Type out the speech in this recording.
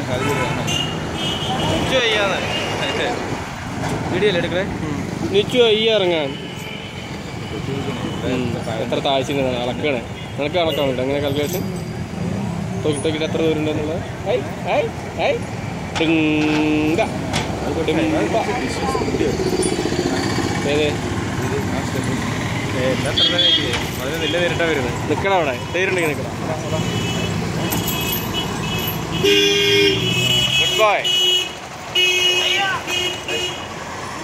Video അല്ലേ എടുക്കണേ നിച്ചു ഈ ഇറങ്ങാൻ എത്ര താഴ്ച അളക്കണേ നിനക്ക് കണക്കാൻ വേണ്ടി അങ്ങനെ കാൽക്കുലേഷൻ നോക്കി നോക്കിയിട്ട് എത്ര ദൂരം ഉണ്ടെന്നുള്ളത് ഐ ഐ ഐ ഡിങ്ക ഡിമ്പ. ഏത് അതിന് വലിയ നേരിട്ടാ വരുന്നത് നിക്കണം അവിടെ ധൈര്യമുണ്ടെങ്കിൽ നിക്കണം ഗുഡ് ബോയ്